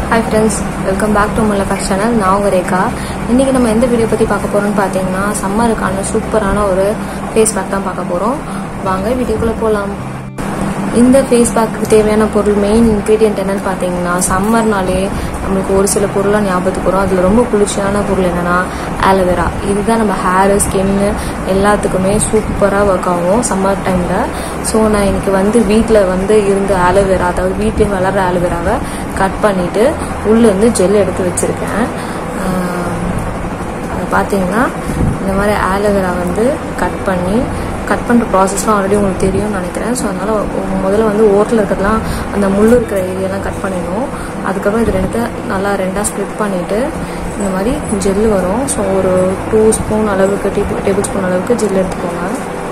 hi friends welcome back to முல்லஃபேக் channel நான் உங்கள் ரேகா இன்றைக்கி நம்ம எந்த வீடியோ பற்றி பார்க்க போகிறோம்னு பார்த்தீங்கன்னா சம்மருக்கான சூப்பரான ஒரு ஃபேஸ் பேக் தான் பார்க்க போகிறோம் வாங்க வீடியோக்குள்ளே போகலாம் இந்த ஃபேஸ் பேக்கு தேவையான பொருள் மெயின் இன்க்ரீடியன்ட் என்னன்னு பார்த்தீங்கன்னா சம்மர்னாலே நம்மளுக்கு ஒரு சில பொருளாக ஞாபகத்துக்கு வரும் அதில் ரொம்ப குளிர்ச்சியான பொருள் என்னென்னா ஆலோவேரா இதுதான் நம்ம ஹேரு ஸ்கின்னு எல்லாத்துக்குமே சூப்பராக ஒர்க் ஆகும் சம்மர் டைமில் ஸோ நான் இன்னைக்கு வந்து வீட்டில் வந்து இருந்த ஆலோவேரா அதாவது வீட்டிலே வளர்கிற ஆலோவேராவை கட் பண்ணிவிட்டு உள்ளே வந்து ஜெல் எடுத்து வச்சுருக்கேன் அது பார்த்தீங்கன்னா இந்த மாதிரி ஆலோவேரா வந்து கட் பண்ணி கட் பண்ணுற ப்ராசஸ்லாம் ஆல்ரெடி உங்களுக்கு தெரியும்னு நினைக்கிறேன் ஸோ அதனால் முதல்ல வந்து ஓட்டில் இருக்கிறதுலாம் அந்த முள் இருக்கிற ஏரியாலாம் கட் பண்ணிடணும் அதுக்கப்புறம் இது ரெண்டு நல்லா ரெண்டாக ஸ்ப்ளிட் பண்ணிவிட்டு இந்த மாதிரி ஜெல்லு வரும் ஸோ ஒரு டூ ஸ்பூன் அளவுக்கு டீ டேபிள் ஸ்பூன் அளவுக்கு ஜெல் எடுத்துக்கோங்க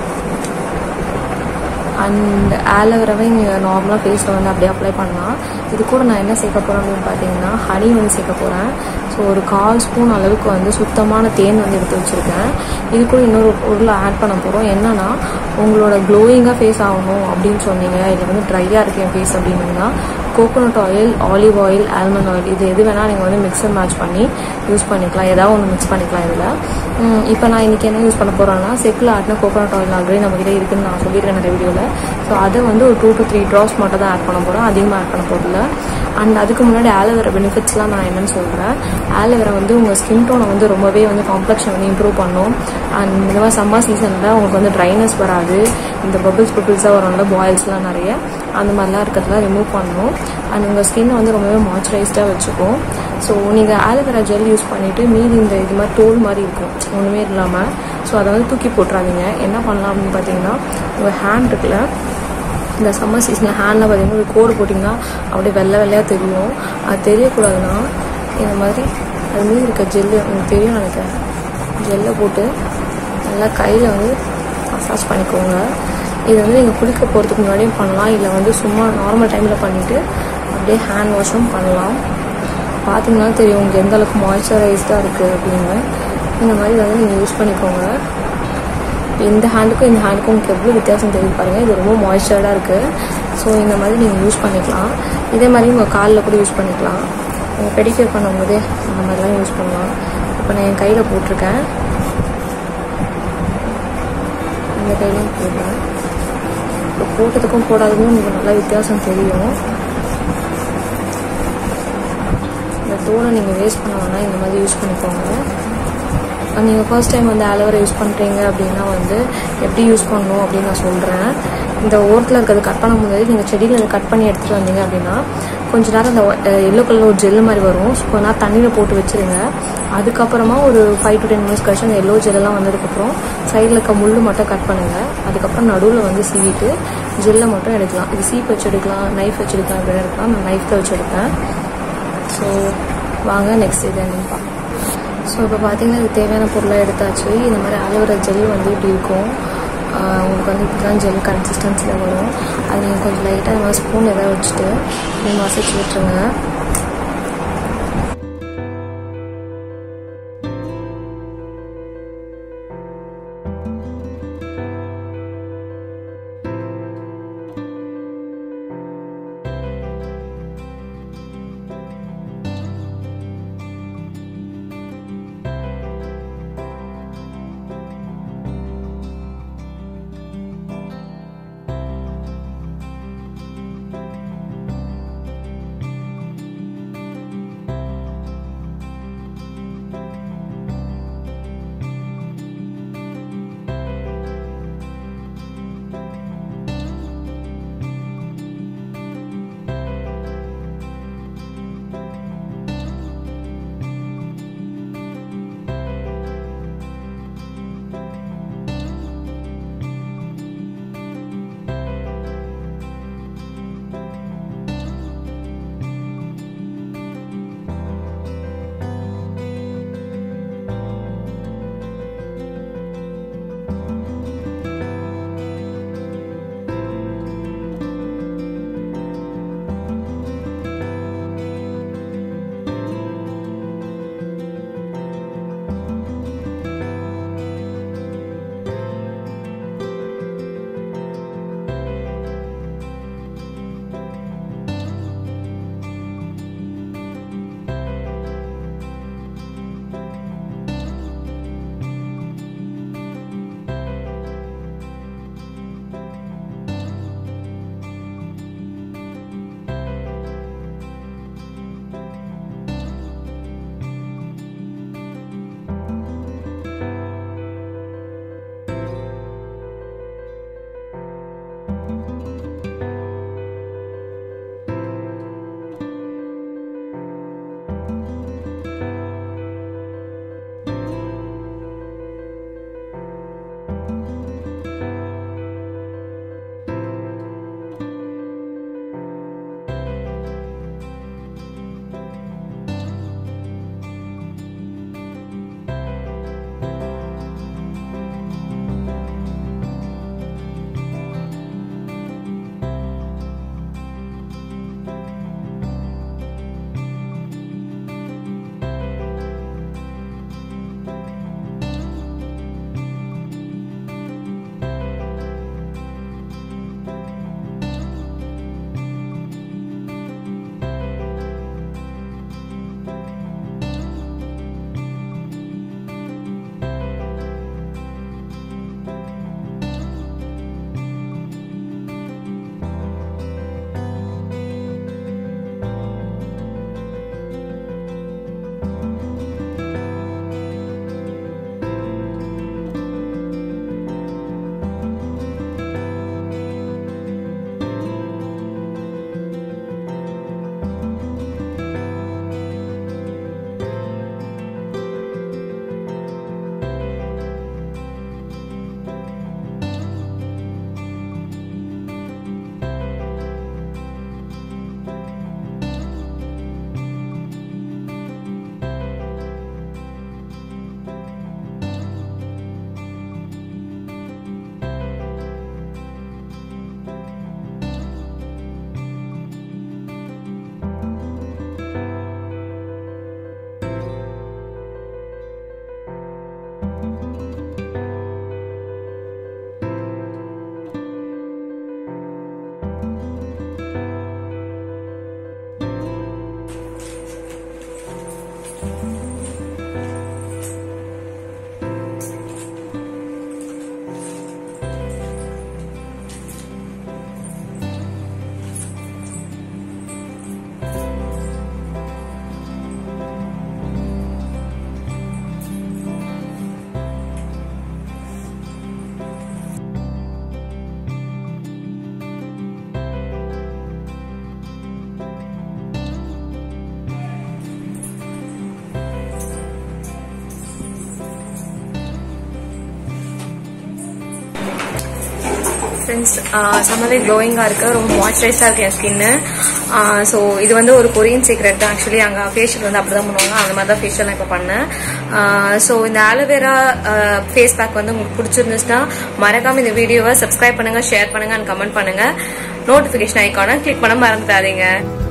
அண்ட் ஆலோவேராவே நீங்கள் நார்மலாக ஃபேஸில் வந்து அப்படியே அப்ளை பண்ணலாம் இது கூட நான் என்ன சேர்க்க போகிறேன் அப்படின்னு பார்த்தீங்கன்னா ஹனி வந்து சேர்க்க போகிறேன் ஸோ ஒரு கால் ஸ்பூன் அளவுக்கு வந்து சுத்தமான தேன் வந்து எடுத்து வச்சுருக்கேன் இது கூட இன்னொரு பொருளை ஆட் பண்ண போகிறோம் என்னன்னா உங்களோட க்ளோயிங்காக ஃபேஸ் ஆகணும் அப்படின்னு சொன்னீங்க இது வந்து ட்ரையாக இருக்கு என் ஃபேஸ் அப்படின்னீங்கன்னா coconut oil olive oil almond oil இது எது வேணால் நீங்கள் வந்து மிக்சர் மேட்ச் பண்ணி யூஸ் பண்ணிக்கலாம் ஏதாவது ஒன்று மிக்ஸ் பண்ணிக்கலாம் இதில் இப்போ நான் இன்றைக்கி என்ன யூஸ் பண்ண போகிறேன்னா செக்கில் ஆட்டின கோகோனட் ஆயில் ஆல்ரெடி நம்மக்கிட்ட இருக்குன்னு நான் சொல்லியிருக்கேன் நிறைய வீடியோவில் ஸோ அதை வந்து ஒரு டூ டு த்ரீ ட்ராப்ஸ் மட்டும் தான் ஆட் பண்ண போகிறோம் அதிகமாக ஆட் பண்ண போகிறதில்ல அண்ட் அதுக்கு முன்னாடி ஆலோவேரா பெனிஃபிட்ஸ்லாம் நான் என்னென்னு சொல்கிறேன் ஆலோவேரா வந்து உங்கள் ஸ்கின் டோனை வந்து ரொம்பவே வந்து காம்ப்ளெக்ஷன் வந்து இம்ப்ரூவ் பண்ணும் அண்ட் இந்த மாதிரி சம்மர் சீசனில் உங்களுக்கு வந்து ட்ரைனஸ் வராது இந்த பபிள்ஸ் பபிள்ஸாக வரும்ல பாயில்ஸ்லாம் நிறைய அந்த மாதிரிலாம் இருக்கிறதுலாம் ரிமூவ் பண்ணணும் அண்ட் உங்கள் ஸ்கின்னை வந்து ரொம்பவே மாய்ஸ்சரைஸ்டாக வச்சுக்கும் ஸோ நீங்கள் ஆலோவேரா ஜெல் யூஸ் பண்ணிவிட்டு மீதி இந்த இது மாதிரி தோல் மாதிரி இருக்கும் ஒன்றுமே இல்லாமல் ஸோ அதை வந்து தூக்கி போட்டுறாதீங்க என்ன பண்ணலாம் அப்படின்னு பார்த்தீங்கன்னா உங்கள் ஹேண்ட் இருக்குல்ல இந்த சம்மர் சீசனில் ஹேண்டில் பார்த்தீங்கன்னா ஒரு கோடு போட்டிங்கன்னா அப்படியே வெள்ளை வெள்ளையாக தெரியும் அது தெரியக்கூடாதுன்னா இந்த மாதிரி அது மீது இருக்க ஜெல்லு உங்களுக்கு தெரியும் நினைக்கிறேன் ஜெல்லை போட்டு நல்லா கையில் வந்து மசாஜ் பண்ணிக்கோங்க இது வந்து நீங்கள் குளிக்க போகிறதுக்கு முன்னாடியும் பண்ணலாம் இல்லை வந்து சும்மா நார்மல் டைமில் பண்ணிவிட்டு அப்படியே ஹேண்ட் வாஷும் பண்ணலாம் பார்த்தீங்கன்னா தெரியும் உங்களுக்கு எந்த அளவுக்கு மாய்ஸ்சரைஸ்டாக இருக்குது அப்படின்னு இந்த மாதிரி வந்து நீங்கள் யூஸ் பண்ணிக்கோங்க இந்த ஹேண்டுக்கும் இந்த ஹேண்டுக்கும் உங்களுக்கு எவ்வளோ வித்தியாசம் தெரியுது பாருங்கள் இது ரொம்ப மாய்ஸ்சர்டாக இருக்குது ஸோ இந்த மாதிரி நீங்கள் யூஸ் பண்ணிக்கலாம் இதே மாதிரி உங்கள் காலில் கூட யூஸ் பண்ணிக்கலாம் நீங்கள் பெடிக்கேர் பண்ணும்போதே இந்த மாதிரிலாம் யூஸ் பண்ணலாம் இப்போ நான் என் கையில் போட்டிருக்கேன் இந்த கையிலையும் போடுறேன் இப்போ போட்டதுக்கும் போடாததுக்கும் உங்களுக்கு நல்லா வித்தியாசம் தெரியும் இந்த தோலை நீங்கள் வேஸ்ட் பண்ண வேணால் இந்த மாதிரி யூஸ் பண்ணிக்கோங்க நீங்கள் ஃபர்ஸ்ட் டைம் வந்து ஆலோவேரா யூஸ் பண்ணுறீங்க அப்படின்னா வந்து எப்படி யூஸ் பண்ணணும் அப்படின்னு நான் சொல்கிறேன் இந்த ஓரத்தில் இருக்கிறது கட் பண்ணும்போது நீங்கள் செடியில் கட் பண்ணி எடுத்துகிட்டு வந்தீங்க அப்படின்னா கொஞ்ச நேரம் இந்த எல்லோ கலர் ஒரு ஜெல் மாதிரி வரும் ஸோ கொஞ்ச நேரம் தண்ணியில் போட்டு வச்சுருங்க அதுக்கப்புறமா ஒரு ஃபைவ் டு டென் மினிட்ஸ் கழிச்சு அந்த எல்லோ ஜெல்லாம் வந்ததுக்கப்புறம் சைடில் இருக்க முள் மட்டும் கட் பண்ணுங்கள் அதுக்கப்புறம் நடுவில் வந்து சீவிட்டு ஜெல்லை மட்டும் எடுக்கலாம் இது சீப் வச்சு எடுக்கலாம் நைஃப் வச்சு எடுக்கலாம் அப்படின்னு எடுக்கலாம் நான் நைஃப்பில் வச்சு எடுப்பேன் ஸோ வாங்க நெக்ஸ்ட் இது என்னன்னு பார்க்கலாம் ஸோ இப்போ பார்த்தீங்கன்னா இது தேவையான பொருளை எடுத்தாச்சு இந்த மாதிரி அலோவேரா ஜெல் வந்து இப்படி இருக்கும் உங்களுக்கு வந்து இப்படி தான் ஜெல் கன்சிஸ்டன்சியில் வரும் அது நீங்கள் கொஞ்சம் லைட்டாக இந்த மாதிரி ஸ்பூன் எதாவது வச்சுட்டு நீங்கள் மசிச்சு விட்டுருங்க ஃப்ரெண்ட்ஸ் செம்மவே க்ளோயிங்காக இருக்குது ரொம்ப மாய்ஸ்சரைஸாக இருக்குது என் ஸ்கின்னு ஸோ இது வந்து ஒரு கொரியன் சீக்ரெட் தான் ஆக்சுவலி அங்கே ஃபேஷியல் வந்து அப்படி தான் பண்ணுவாங்க அந்த மாதிரி தான் ஃபேஷியல் நான் இப்போ பண்ணேன் ஸோ இந்த ஆலோவேரா ஃபேஸ் பேக் வந்து உங்களுக்கு பிடிச்சிருந்துச்சுன்னா மறக்காம இந்த வீடியோவை சப்ஸ்கிரைப் பண்ணுங்கள் ஷேர் பண்ணுங்கள் அண்ட் கமெண்ட் பண்ணுங்கள் நோட்டிஃபிகேஷன் ஐக்கானை கிளிக் பண்ண மறந்துடாதீங்க